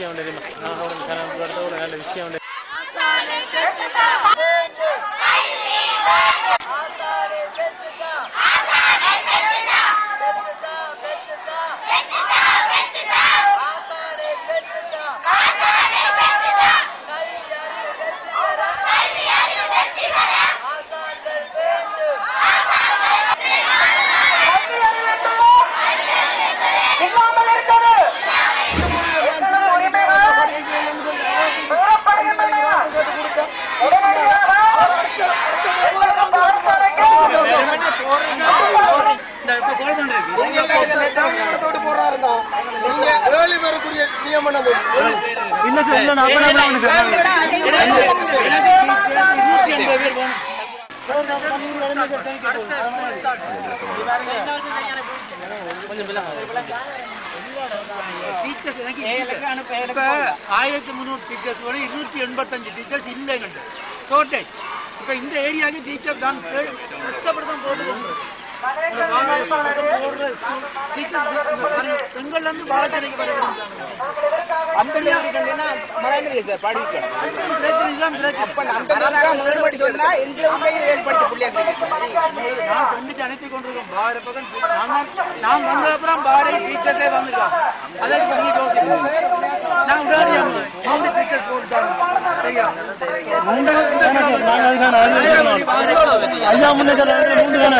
விஷயம் உண்டு தெரியுமா நான் கூட கணக்கு கொடுத்த ஒரு நல்ல விஷயம் உண்டு இல்லாமல் இருந்தது எங்களது உரிமைகள் மீறப்படுகின்றன. உடனடியாக நீங்க ஏழு பேருக்குரிய நியமனம் இல்ல சார் இல்ல நான் அப்ப நான் சார் டீச்சர்ஸ் எனக்கு இப்ப ஆயிரத்தி முந்நூறு டீச்சர்ஸ் வரை இருநூற்றி எண்பத்தஞ்சு டீச்சர்ஸ் இல்லைங்க ஷார்டேஜ் இப்ப இந்த ஏரியாவுக்கு டீச்சர் தான் கே- கஷ்டப்பட்டு தான் போட்டு செங்கல்ல இருந்து பாலச்சேரிக்கு வருகிறாங்க அந்த மரணி சார் பாடிக்கிறேன் பிரச்சனை தான் பிரச்சனை அந்த முன்னாடி சொன்னா எந்த ஊர்லயும் படிச்ச பிள்ளைங்க நான் கண்டிச்சு அனுப்பி கொண்டிருக்கோம் பார பக்கம் நான் தான் நான் வந்த அப்புறம் பாரை டீச்சர்ஸே வந்துருக்காங்க அதற்கு பண்ணி நான் உடனடியாக மூணு டீச்சர்ஸ் போட்டுட்டாங்க சரியா ஐயா முன்னே சொல்ல மூன்று தானே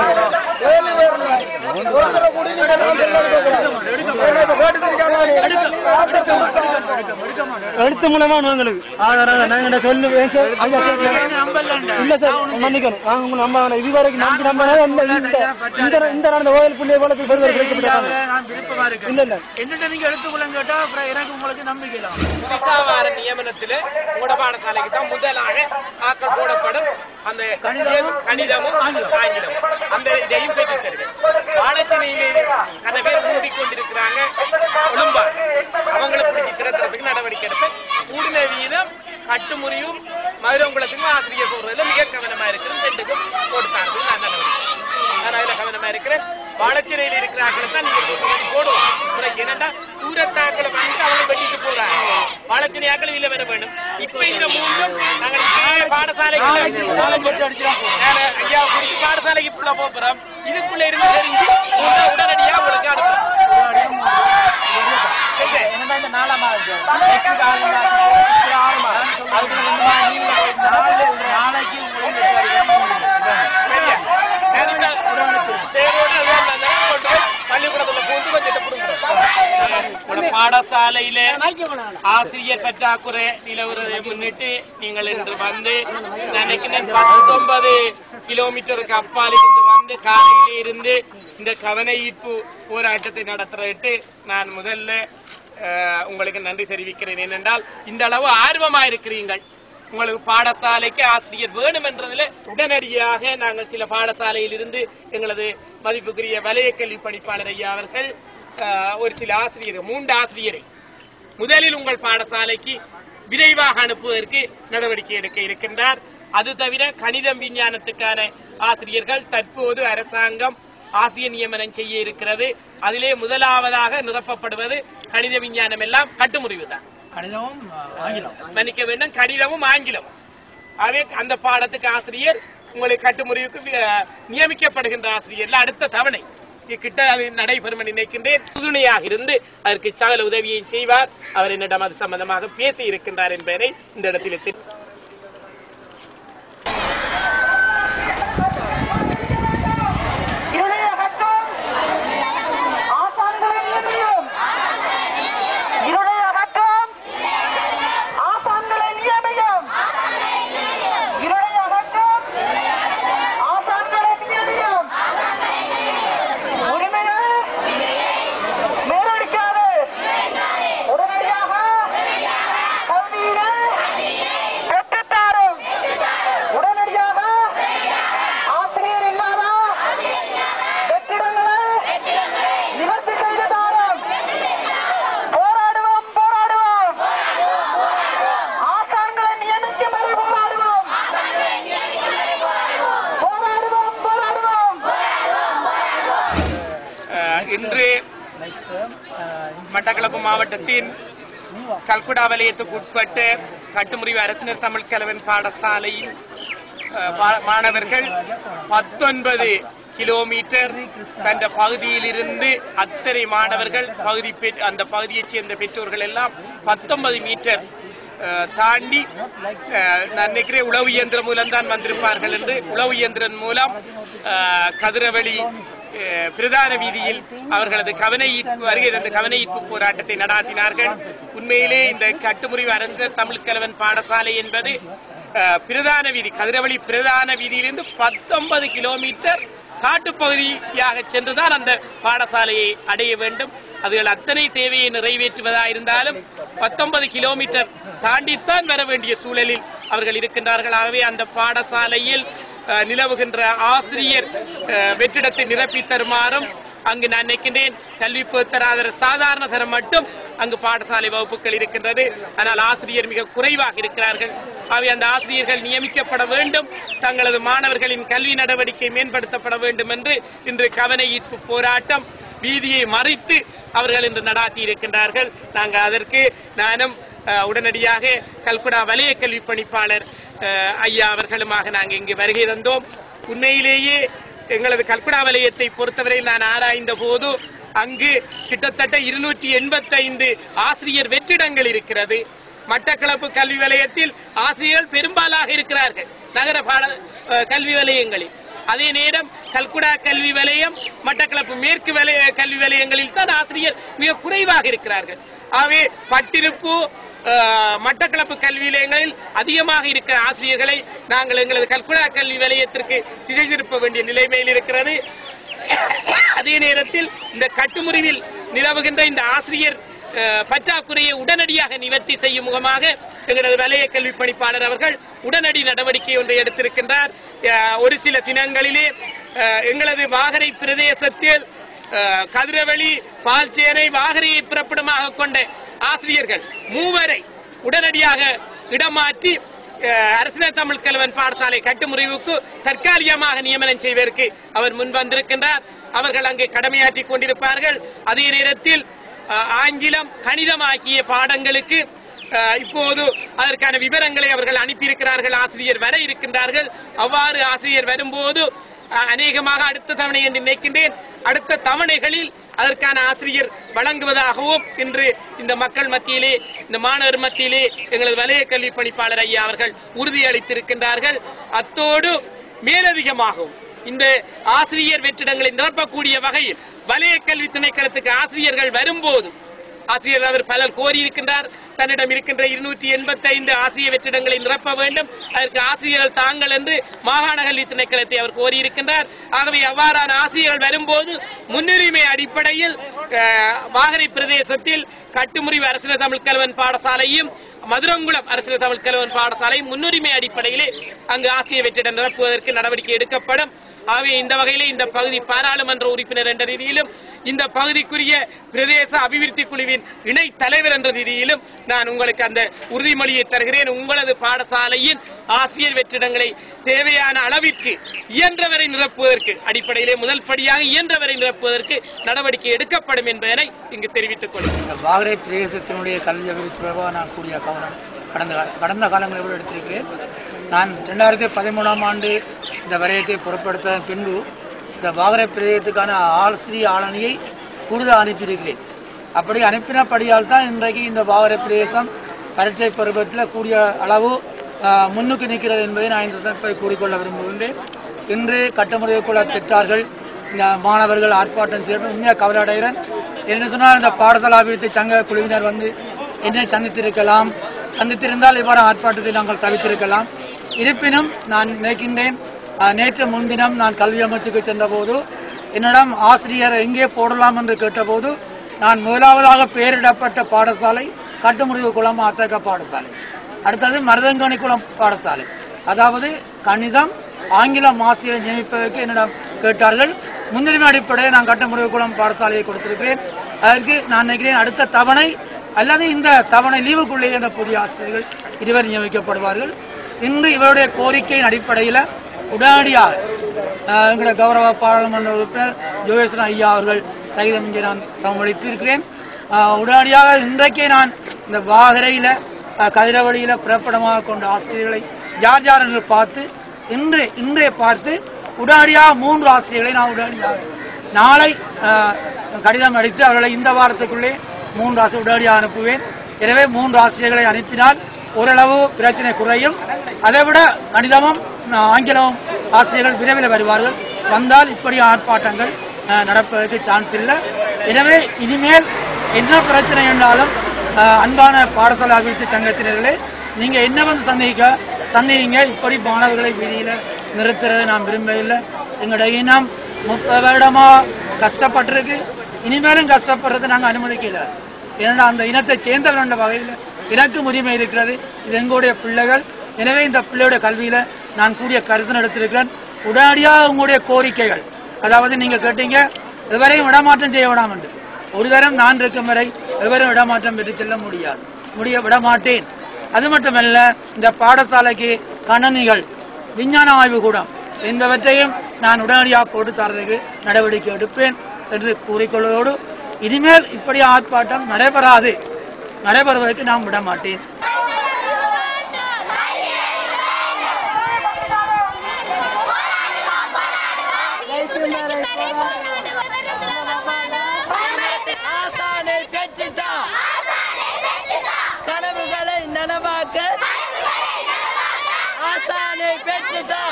எழுத்து மூலமா உங்களுக்கு ஆதாரம் நாங்க சொல்லு ஏன் சார் ஐயா சார் இல்ல சார் மன்னிக்கணும் நாங்க உங்களை நம்ப இது வரைக்கும் நம்பி நம்பினா இந்த இந்த- இந்த இந்த நடந்த ஓயல் புள்ளிய போல பெருவர் கிடைக்கப்பட்டாங்க நான் விருப்பமா இருக்கேன் இல்ல இல்ல என்னட்ட நீங்க எடுத்துக்கொள்ள கேட்டா அப்புறம் எனக்கு உங்களுக்கு நம்பிக்கை தான் திசாவார நியமனத்திலே உங்களோட பாடசாலைக்கு தான் முதலாக ஆக்கள் போடப்படும் அந்த கணிதமும் கணிதமும் ஆங்கிலமும் அந்த இதையும் பெற்றுத் தருவேன் பாடச்சனையிலே அந்த பேர் மூடிக்கொண்டிருக்கிறாங்க ஒழும்பா அவங்களை பிடிச்சி திறத்துறதுக்கு நடவடிக்கை எடுப்பேன் கூடின வீதம் கட்டுமுறியும் மதுரங்குளத்துக்கும் ஆசிரியர் சொல்றதுல மிக கவனமா இருக்கிறது ரெண்டுக்கும் கொடுத்தாங்க நான் நடவடிக்கை நான் அதுல கவனமா இருக்கிறேன் வாழச்சிறையில் இருக்கிற ஆக்களை தான் நீங்க கூட்டு வந்து போடுவோம் உனக்கு என்னன்னா தூரத்தாக்களை பண்ணிட்டு அவங்க வெட்டிட்டு போறாங்க வாழச்சிறை ஆக்கள் இல்ல வர வேண்டும் இப்ப இந்த மூன்றும் நாங்கள் இதே பாடசாலைக்கு மேல ஐயா குறித்து பாடசாலைக்கு புள்ள போறோம் இதுக்குள்ள இருந்து தெரிஞ்சு உங்களை உடனடியா உங்களுக்கு அனுப்புறோம் நாளைக்கு உங்களுக்கு சரியா? நான் இந்த சேரோட அதான் நாங்க கொண்டு போய் பள்ளிக்கூடத்துல பூந்து கொஞ்சம் புடுங்குறோம். உங்களோட பாடசாலையில ஆசிரியர் பற்றாக்குறை நிலவுறதை முன்னிட்டு நீங்கள் இன்று வந்து நினைக்கிறேன் பத்தொன்பது கிலோமீட்டருக்கு அப்பால் இருந்து வந்து காலையில இருந்து இந்த கவன ஈர்ப்பு போராட்டத்தை நடத்துறதுட்டு நான் முதல்ல அஹ், உங்களுக்கு நன்றி தெரிவிக்கிறேன் ஏனென்றால் இந்த அளவு ஆர்வமா இருக்கிறீர்கள் உங்களுக்கு பாடசாலைக்கு ஆசிரியர் வேணும் என்றதில் உடனடியாக நாங்கள் சில பாடசாலையில் இருந்து எங்களது மதிப்புக்குரிய வலய கல்வி பணிப்பாளர் ஐயா அவர்கள் அஹ், ஒரு சில ஆசிரியர் மூன்று ஆசிரியரை முதலில் உங்கள் பாடசாலைக்கு விரைவாக அனுப்புவதற்கு நடவடிக்கை எடுக்க இருக்கின்றார் அது தவிர கணிதம் விஞ்ஞானத்துக்கான ஆசிரியர்கள் தற்போது அரசாங்கம் ஆசிரியர் நியமனம் செய்ய இருக்கிறது அதிலே முதலாவதாக நிரப்பப்படுவது கணித விஞ்ஞானம் எல்லாம் கட்டுமுறிவு தான் கணிதமும் ஆங்கிலம் மன்னிக்க வேண்டும் கணிதமும் ஆங்கிலமும் ஆகவே அந்த பாடத்துக்கு ஆசிரியர் உங்களுக்கு கட்டுமுறைவுக்கு அஹ், நியமிக்கப்படுகின்ற ஆசிரியர்ல அடுத்த தவணை கிட்ட அது நடைபெறும் என்று நினைக்கின்றேன் உறுதுணையாக இருந்து அதற்கு சகல உதவியை செய்வார் அவர் என்னிடம் அது சம்பந்தமாக பேசி இருக்கின்றார் என்பதை இந்த இடத்தில் தெரி- இருளை அகற்றும் ஆசான்களை நியமியும் இருளை அகற்றும் ஆசான்களை நியமியும் இருளை அகற்றும் ஆசான்களை நியமியும் உரிமையை மேலடிக்காது உடனடியாக கல்வியினை பெற்றுத்தாரும் உடனடியாக ஆசிரியர் இல்லாத வெற்றிடங்களை நிவர்த்தி செய்து தாரும் போராடுவோம் போராடுவோம் ஆசான்களை நியமிக்கும் வரை போராடுவோம் போராடுவோம் போராடுவோம் அஹ், இன்று மட்டக்களப்பு மாவட்டத்தின் கல்குடா வலயத்துக்கு உட்பட்டு கட்டுமுறிவு அரசினர் தமிழ் கலவன் பாடசாலையின் அஹ், மா- மாணவர்கள் பத்தொன்பது கிலோமீட்டர் தந்த பகுதியில் இருந்து அத்தனை மாணவர்கள் பகுதி பெற்- அந்த பகுதியைச் சேர்ந்த பெற்றோர்கள் எல்லாம் பத்தொன்பது மீட்டர் அஹ், தாண்டி அஹ், நான் நினைக்கிறேன் உளவு இயந்திரம் மூலம் தான் வந்திருப்பார்கள் என்று உளவு இயந்திரம் மூலம் அஹ், கதிரவழி அஹ், பிரதான வீதியில் அவர்களது கவன ஈர்ப்பு வருகை தந்த கவன ஈர்ப்பு போராட்டத்தை நடாத்தினார்கள் உண்மையிலே இந்த கட்டுமுறிவு அரசினர் தமிழ் கலவன் பாடசாலை என்பது அஹ், பிரதான வீதி கதிரவழி பிரதான வீதியிலிருந்து பத்தொன்பது கிலோமீட்டர் காட்டுப்பகுதியாக சென்றுதான் அந்த பாடசாலையை அடைய வேண்டும் அதுகள் அத்தனை தேவையை நிறைவேற்றுவதா இருந்தாலும் பத்தொன்பது கிலோமீட்டர் தாண்டித்தான் வர வேண்டிய சூழலில் அவர்கள் இருக்கின்றார்கள் ஆகவே அந்த பாடசாலையில் அஹ், நிலவுகின்ற ஆசிரியர் அஹ், வெற்றிடத்தை நிரப்பி தருமாறும் அங்கு நான் நினைக்கின்றேன் கல்வி பொருத்தராதர சாதாரண தரம் மட்டும் அங்கு பாடசாலை வகுப்புகள் இருக்கின்றது ஆனால் ஆசிரியர் மிக குறைவாக இருக்கிறார்கள் ஆகவே அந்த ஆசிரியர்கள் நியமிக்கப்பட வேண்டும் தங்களது மாணவர்களின் கல்வி நடவடிக்கை மேம்படுத்தப்பட வேண்டும் என்று இன்று கவன ஈர்ப்பு போராட்டம் வீதியை மறித்து அவர்கள் இன்று நடாத்தி இருக்கின்றார்கள் நாங்கள் அதற்கு நானும் அஹ், உடனடியாக கல்குடா வலய கல்வி பணிப்பாளர் அஹ், ஐயா அவர்களுமாக நாங்கள் இங்கு வருகை தந்தோம் உண்மையிலேயே எங்களது கல்குடா வலயத்தை பொறுத்தவரையில் நான் ஆராய்ந்த போது அங்கு கிட்டத்தட்ட இருநூற்றி எண்பத்தைந்து ஆசிரியர் வெற்றிடங்கள் இருக்கிறது மட்டக்களப்பு கல்வி வலயத்தில் ஆசிரியர்கள் பெரும்பாலாக இருக்கிறார்கள் நகர பாட அஹ், கல்வி வலயங்களில் அதே நேரம் கல்குடா கல்வி வலயம் மட்டக்களப்பு மேற்கு வலய கல்வி வலயங்களில் தான் ஆசிரியர் மிக குறைவாக இருக்கிறார்கள் ஆகவே பட்டிருப்பு அஹ், மட்டக்களப்பு கல்வி நிலையங்களில் அதிகமாக இருக்கிற ஆசிரியர்களை நாங்கள் எங்களது கல்குடா கல்வி வலயத்திற்கு திசை திருப்ப வேண்டிய நிலைமையில் இருக்கிறது அதே நேரத்தில் இந்த கட்டுமுறிவில் நிலவுகின்ற இந்த ஆசிரியர் அஹ், பற்றாக்குறையை உடனடியாக நிவர்த்தி செய்யும் முகமாக எங்களது வலய கல்வி பணிப்பாளர் அவர்கள் உடனடி நடவடிக்கை ஒன்றை எடுத்திருக்கின்றார் அஹ், ஒரு சில தினங்களிலே அஹ், எங்களது வாகரை பிரதேசத்தில் அஹ், கதிரவழி பால்சேனை வாகரையை பிறப்பிடமாக கொண்ட ஆசிரியர்கள் மூவரை உடனடியாக இடமாற்றி அஹ், அரசினர் தமிழ் கல்வன் பாடசாலை கட்டுமுறிவுக்கு தற்காலிகமாக நியமனம் செய்வதற்கு அவர் முன் வந்திருக்கின்றார் அவர்கள் அங்கே கடமையாற்றிக் கொண்டிருப்பார்கள் அதே நேரத்தில் அஹ், ஆங்கிலம் கணிதம் ஆகிய பாடங்களுக்கு அஹ், இப்போது அதற்கான விவரங்களை அவர்கள் அனுப்பியிருக்கிறார்கள் ஆசிரியர் வர இருக்கின்றார்கள் அவ்வாறு ஆசிரியர் வரும்போது அஹ், அநேகமாக அடுத்த தவணை என்று நினைக்கின்றேன் அடுத்த தவணைகளில் அதற்கான ஆசிரியர் வழங்குவதாகவும் இன்று இந்த மக்கள் மத்தியிலே இந்த மாணவர் மத்தியிலே எங்களது வலய கல்வி பணிப்பாளர் ஐயா அவர்கள் உறுதியளித்திருக்கின்றார்கள் அத்தோடு மேலதிகமாகவும் இந்த ஆசிரியர் வெற்றிடங்களை நிரப்பக்கூடிய வகையில் வலய கல்வி திணைக்களத்துக்கு ஆசிரியர்கள் வரும்போது ஆசிரியர் அவர் பலர் கோரியிருக்கின்றார் தன்னிடம் இருக்கின்ற இருநூற்றி எண்பத்தி ஐந்து ஆசிரியர் வெற்றிடங்களை நிரப்ப வேண்டும் அதற்கு ஆசிரியர்கள் தாங்கள் என்று மாகாண கல்வி திணைக்களத்தை அவர் கோரியிருக்கின்றார் ஆகவே அவ்வாறான ஆசிரியர்கள் வரும்போது முன்னுரிமை அடிப்படையில் அஹ், வாகரை பிரதேசத்தில் கட்டுமுறிவு அரசியல் தமிழ் கல்வன் பாடசாலையும் மதுரங்குளம் அரசியல் தமிழ் கல்வன் பாடசாலை முன்னுரிமை அடிப்படையிலே அங்கு ஆசிரியர் வெற்றிடம் நிரப்புவதற்கு நடவடிக்கை எடுக்கப்படும் ஆகவே இந்த வகையிலே இந்த பகுதி பாராளுமன்ற உறுப்பினர் என்ற ரீதியிலும் இந்த பகுதிக்குரிய பிரதேச அபிவிருத்தி குழுவின் இணை தலைவர் என்ற ரீதியிலும் நான் உங்களுக்கு அந்த உறுதிமொழியை தருகிறேன் உங்களது பாடசாலையின் ஆசிரியர் வெற்றிடங்களை தேவையான அளவிற்கு இயன்றவரை நிரப்புவதற்கு அடிப்படையிலே முதல் படியாக இயன்றவரை நிரப்புவதற்கு நடவடிக்கை எடுக்கப்படும் என்பதனை இங்கு தெரிவித்துக் கொள்கிறேன் இந்த வாகரை பிரதேசத்தினுடைய கல்வி அபிவிருத்தி தொடர்பாக நான் கூடிய கவனம் கடந்த கா- கடந்த காலங்களில் கூட எடுத்திருக்கிறேன் நான் ரெண்டாயிரத்தி பதிமூணாம் ஆண்டு இந்த வரையத்தை புறப்படுத்த பின்பு இந்த வாகரை பிரதேசத்துக்கான ஆசிரிய ஆளணியை கூடுதல் அனுப்பியிருக்கிறேன் அப்படி அனுப்பினபடியால் தான் இன்றைக்கு இந்த வாகரை பிரதேசம் பரீட்சை பருவத்தில் கூடிய அளவு ஆஹ், முன்னுக்கு நிற்கிறது என்பதை நான் இந்த சந்தர்ப்பத்தை கூறிக்கொள்ள விரும்புகின்றேன் இன்று கட்டுமுறைக்குள்ள பெற்றார்கள் இந்த மாணவர்கள் ஆர்ப்பாட்டம் செய்யணும் உண்மையாக கவலை அடைகிறேன் என்ன சொன்னால் இந்த பாடசாலை அபிவிருத்தி சங்க குழுவினர் வந்து என்னை சந்தித்திருக்கலாம் சந்தித்திருந்தால் இவ்வாறு ஆர்ப்பாட்டத்தை நாங்கள் தவிர்த்திருக்கலாம் இருப்பினும் நான் நினைக்கின்றேன் அஹ், நேற்று முன்தினம் நான் கல்வி அமைச்சுக்கு சென்றபோது என்னிடம் ஆசிரியர் எங்கே போடலாம் என்று கேட்டபோது நான் முதலாவதாக பெயரிடப்பட்ட பாடசாலை கட்டுமுறிவு குளம் அத்தக பாடசாலை அடுத்தது மருதங்கனி குளம் பாடசாலை அதாவது கணிதம் ஆங்கிலம் ஆசிரியர் நியமிப்பதற்கு என்னிடம் கேட்டார்கள் முன்னுரிமை அடிப்படையில் நான் கட்டமுறை குளம் பாடசாலையை கொடுத்திருக்கிறேன் அதற்கு நான் நினைக்கிறேன் அடுத்த தவணை அல்லது இந்த தவணை லீவுக்குள்ளேயே இந்த புதிய ஆசிரியர்கள் இருவர் நியமிக்கப்படுவார்கள் இன்று இவருடைய கோரிக்கையின் அடிப்படையில் உடனடியாக அஹ், எங்களுடைய கௌரவ பாராளுமன்ற உறுப்பினர் ஜோகேஸ்வரன் ஐயா அவர்கள் சகிதம் இங்கே நான் சமளித்திருக்கிறேன் ஆஹ், உடனடியாக இன்றைக்கே நான் இந்த வாகரையில ஆஹ், கதிரவழியில புறப்படமாக கொண்ட ஆசிரியர்களை யார் யார் என்று பார்த்து இன்று இன்றே பார்த்து உடனடியாக மூன்று ஆசிரியர்களை நான் உடனடியாக நாளை ஆஹ், கடிதம் அடித்து அவர்களை இந்த வாரத்துக்குள்ளே மூன்று ஆசிரியர் உடனடியாக அனுப்புவேன் எனவே மூன்று ஆசிரியர்களை அனுப்பினால் ஓரளவு பிரச்சனை குறையும் அதைவிட கணிதமும் ஆஹ், ஆங்கிலமும் ஆசிரியர்கள் விரைவில் வருவார்கள் வந்தால் இப்படி ஆர்ப்பாட்டங்கள் ஆஹ், நடப்பதற்கு சான்ஸ் இல்லை எனவே இனிமேல் என்ன பிரச்சனை என்றாலும் ஆஹ், அன்பான பாடசாலை அபிவிருத்தி சங்கத்தினர்களே நீங்க என்ன வந்து சந்தேகிக்க சந்தேகிங்க இப்படி மாணவர்களை வீதியில நிறுத்துறது நான் விரும்பவில்லை எங்களுடைய இனம் முப்பது வருடமா கஷ்டப்பட்டிருக்கு இனிமேலும் கஷ்டப்படுறது நாங்க அனுமதிக்கல ஏன்னா அந்த இனத்தை சேர்ந்தவர்கள் என்ற வகையில் எனக்கும் உரிமை இருக்கிறது இது எங்களுடைய பிள்ளைகள் எனவே இந்த பிள்ளையோட கல்வியில நான் கூடிய கரிசனம் எடுத்திருக்கிறேன் உடனடியாக உங்களுடைய கோரிக்கைகள் அதாவது நீங்க கேட்டீங்க இதுவரையும் இடமாற்றம் செய்ய விடாம என்று ஒரு தரம் நான் இருக்கும் வரை எவரும் இடமாற்றம் பெற்று செல்ல முடியாது முடிய விடமாட்டேன் அது மட்டுமல்ல இந்த பாடசாலைக்கு கணனிகள் விஞ்ஞான ஆய்வு கூடம் என்பவற்றையும் நான் உடனடியாக போட்டு தரதுக்கு நடவடிக்கை எடுப்பேன் என்று கூறிக்கொள்வதோடு இனிமேல் இப்படி ஆர்ப்பாட்டம் நடைபெறாது நடைபெறுவதற்கு நான் விட மாட்டேன் ஆசானை பெற்றுதா கனவுகளை நனவாக்க ஆசானை பெற்றுதா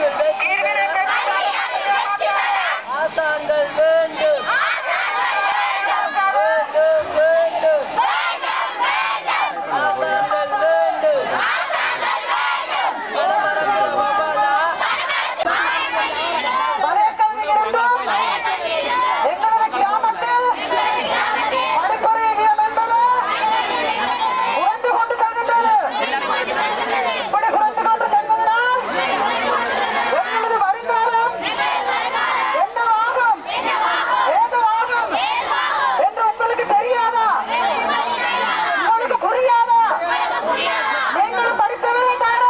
ஆசான்கள் வேண்டும் வேண்டும் வேண்டும் ஆசான்கள் வேண்டும் பழைய கல்வி இருந்தும் எங்களது கிராமத்தில் படிப்பறை நிலம் என்பது குறைந்து கொண்டு செல்கின்றது இப்படி குறைந்து கொண்டு செல்வதனால் எங்களது வருங்காலம் என்னவாகும் ஏதுவாகும் என்று உங்களுக்கு தெரியாதா உங்களுக்கு புரியாதா நீங்களும் படித்தவர்கள் தானே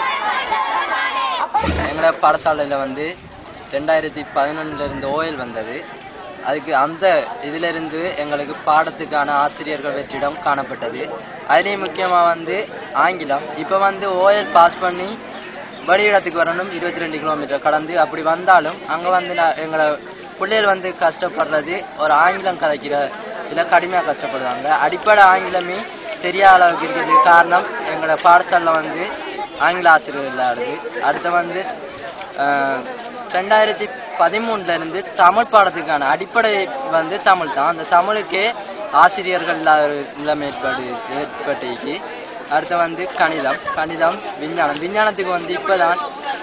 எங்களோட பாடசாலையில் வந்து ரெண்டாயிரத்தி பதினொன்னுல இருந்து ஓயல் வந்தது அதுக்கு அந்த இதிலிருந்து எங்களுக்கு பாடத்துக்கான ஆசிரியர்கள் வெற்றிடம் காணப்பட்டது அதுலேயும் முக்கியமாக வந்து ஆங்கிலம் இப்போ வந்து ஓயல் பாஸ் பண்ணி வெளியிடத்துக்கு வரணும் இருபத்தி ரெண்டு கிலோமீட்டர் கடந்து அப்படி வந்தாலும் அங்கே வந்து நான் எங்களை பிள்ளைகள் வந்து கஷ்டப்படுறது ஒரு ஆங்கிலம் கதைக்கிற இதில் கடுமையாக கஷ்டப்படுவாங்க அடிப்படை ஆங்கிலமே தெரியாத அளவுக்கு இருக்கிறது காரணம் எங்களோட பாடசாலையில் வந்து ஆங்கில ஆசிரியர் இல்லாது அடுத்து வந்து அஹ், ரெண்டாயிரத்தி பதிமூணுல இருந்து தமிழ் பாடத்துக்கான அடிப்படை வந்து தமிழ் தான் அந்த தமிழுக்கே ஆசிரியர்கள் இல்லாத ஒரு நிலைமை ஏற்பாடு ஏற்பட்டுச்சு அடுத்து வந்து கணிதம் கணிதம் விஞ்ஞானம் விஞ்ஞானத்துக்கு வந்து இப்போதான்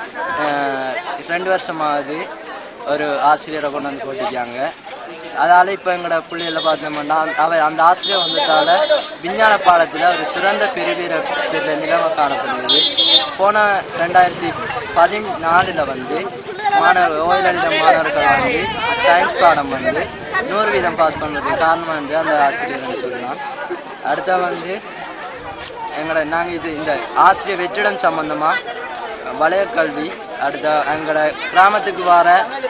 ரெண்டு வருஷமாவது ஒரு ஆசிரியரை கொண்டு வந்து போட்டிருக்காங்க அதால இப்போ எங்களோட பிள்ளைகளை பார்த்தோம்னா அவர் அந்த ஆசிரியர் வந்ததால விஞ்ஞான பாடத்தில் ஒரு சிறந்த பெருவீர பெற்ற நிலைமை காணப்படுகிறது போன ரெண்டாயிரத்தி பதினாலில் வந்து மாணவர் ஓய்வெழுத மாணவர்கள் வந்து சயின்ஸ் பாடம் வந்து நூறு வீதம் பாஸ் பண்ணுறதுக்கு காரணம் வந்து அந்த ஆசிரியர்னு சொல்லலாம் அடுத்த வந்து எங்களோட நாங்கள் இது இந்த ஆசிரியர் வெற்றிடம் சம்பந்தமாக வலய கல்வி அடுத்த எங்களோட கிராமத்துக்கு வர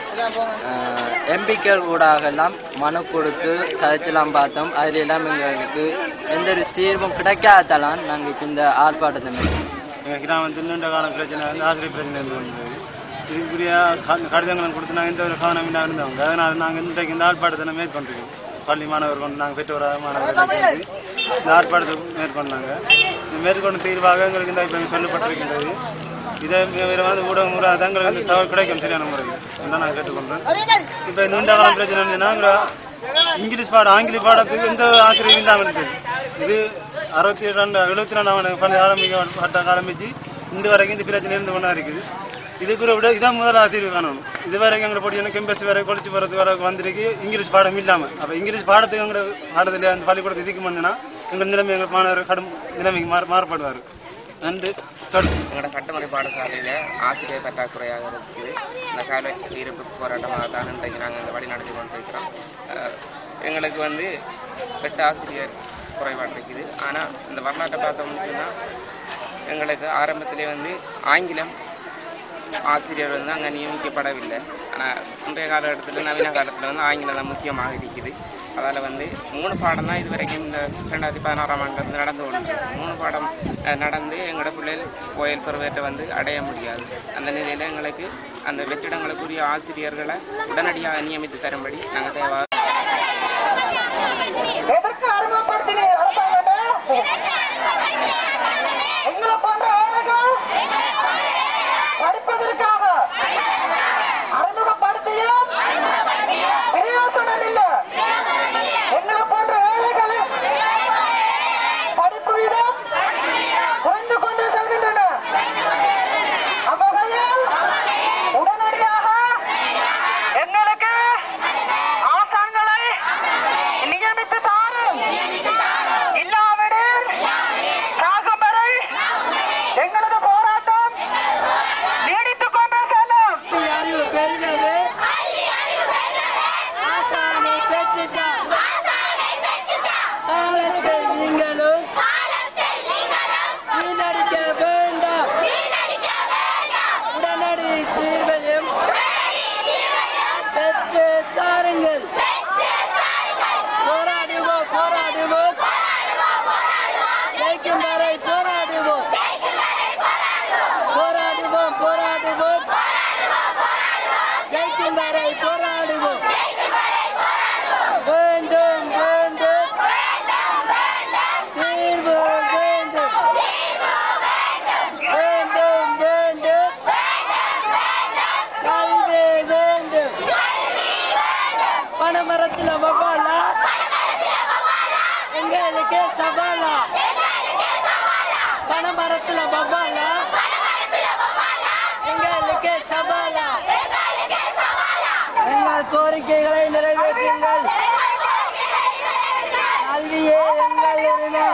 எம்பிக்கள் ஊடாக எல்லாம் மனு கொடுத்து கதைச்செல்லாம் பார்த்தோம் அதில் எல்லாம் எங்களுக்கு எந்த ஒரு தீர்வும் கிடைக்காததாலாம் நாங்கள் இப்போ இந்த ஆர்ப்பாட்டத்தை மேற்கொண்டோம். எங்கள் கிராமத்தில் நீண்ட கால பிரச்சனை வந்து ஆசிரியர் பிரச்சனை இருந்து வந்தது இதுக்குரிய க- கடிதங்களும் கொடுத்து நாங்கள் எந்த ஒரு கவனம் இல்லாம இருந்தவங்க அதனால் நாங்கள் இன்றைக்கு இந்த ஆர்ப்பாட்டத்தை மேற்கொண்டிருக்கோம் பள்ளி மாணவர் கொண்டு நாங்கள் பெற்றோராக மாணவர்கள் சேர்ந்து இந்த ஆர்ப்பாட்டத்தை மேற்கொண்டாங்க இது மேற்கொண்டு தீர்வாக எங்களுக்கு இந்த இப்போ சொல்லப்பட்டிருக்கின்றது இதை விரைவாக ஊடகம் ஊடக தங்களுக்கு வந்து தகவல் கிடைக்கும் சரியான முறையில் என்று நான் கேட்டுக்கொண்டேன் இப்போ நீண்ட காலம் பிரச்சனை என்னன்னா இங்கிலீஷ் பாடம் ஆங்கில பாடத்துக்கு எந்த ஆசிரியர் இல்லாமல் இருக்குது இது அறுபத்தி ரெண்டு எழுபத்தி ரெண்டாம் பண்ண ஆரம்பிக்க ஆரம்பிச்சு இந்த வரைக்கும் இந்த பிரச்சனை இருந்து கொண்டா இருக்குது இதுக்கு விட இதான் முதல் தீர்வு காணணும் இது வரைக்கும் எங்களை போட்டி கெம்பஸ் வரை கொளிச்சு போகிறது வரை வந்திருக்கு இங்கிலீஷ் பாடம் இல்லாமல் அப்போ இங்கிலீஷ் பாடத்துக்கு எங்களோட பாடத்தில் அந்த பள்ளிக்கூடத்தை இதுக்கு பண்ணா எங்கள் நிலைமை எங்கள் மாணவர் கடும் நிலைமைக்கு மாற மாறுபடுவார் நன்றி தொடர் எங்களோட சட்டமறை பாடசாலையில் ஆசிரியர் பற்றாக்குறையாக இருக்குது இந்த கால ஈர்ப்பு போராட்டமாக தான் இன்றைக்கு நாங்கள் இந்த வழி நடத்தி கொண்டிருக்கிறோம் அஹ், எங்களுக்கு வந்து எட்டு ஆசிரியர் குறைபாடு இருக்குது ஆனால் இந்த வரலாற்றை பார்த்தோம்னு சொன்னால் எங்களுக்கு ஆரம்பத்திலே வந்து ஆங்கிலம் ஆசிரியர் வந்து அங்கே நியமிக்கப்படவில்லை ஆனால் இன்றைய காலகட்டத்தில் நவீன காலத்தில் வந்து ஆங்கிலம் தான் முக்கியமாக இருக்குது அதால் வந்து மூணு பாடம் தான் இது வரைக்கும் இந்த ரெண்டாயிரத்தி பதினாறாம் ஆண்டு வந்து நடந்து கொண்டு மூணு பாடம் அஹ், நடந்து எங்களோட பிள்ளைகள் கோயில் பெருவேற்றை வந்து அடைய முடியாது அந்த நிலையில் எங்களுக்கு அந்த வெற்றிடங்களுக்குரிய ஆசிரியர்களை உடனடியாக நியமித்து தரும்படி நாங்கள் தேவை எதற்கு அறிமுகப்படுத்தினீர் அரசாங்கமே எங்களை போன்ற ஆளுகள் படிப்பதற்காக அறிமுகப்படுத்தியும் பிரயோசனம் இல்லை எங்களை போன்ற ஏழைகள் படிப்பு வீதம் குறைந்து கொண்டு செல்கின்றன அவ்வகையில் உடனடியாக எங்களுக்கு ஆசான்களை நியமித்து தாரும் இல்லாவிடில் சாகும் வரை எங்களது போராட்டம் நீடித்துக் கொண்டே செல்லும் அறிவு பெறுகிறது ஆசானை பெற்றுட்டார் காலத்தை நீங்களும் வீணடிக்க வேண்டாம் உடனடி தீர்வையும் பெற்று தாருங்கள் போராடுவோம் போராடுவோம் ஜெயிக்கும் வரை போராடுவோம் போராடுவோம் போராடுவோம் ஜெயிக்கும் வரை போராடுவோம் வேண்டும் வேண்டும் தீர்வு வேண்டும் வேண்டும் வேண்டும் கல்வி வேண்டும் பனைமரத்தில் வவாலா எங்களுக்கு சவாலா பனைமரத்தில் வவாலா எங்களுக்கு சவாலா எங்கள் கோரிக்கைகளை நிறைவேற்றுங்கள் கல்வியே எங்கள் உரிமை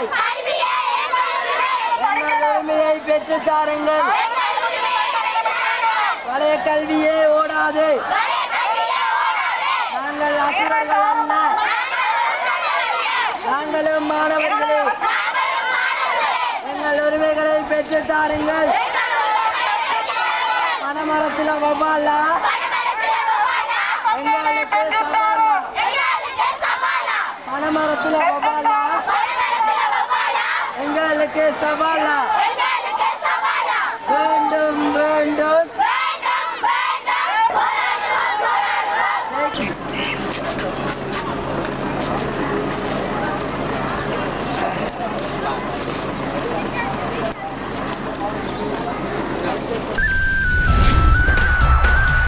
எங்கள் உரிமையை பெற்றுத் தாருங்கள் பழைய கல்வியே ஓடாது நாங்கள் அசுரர்கள் அல்ல நாங்களும் மாணவர்களே எங்கள் உரிமைகளை பெற்றுத் தாருங்கள் பனைமரத்தில் வவ்வாலா எங்களுக்கு சவாலா பனைமரத்தில் வவ்வாலா எங்களுக்கு சவாலா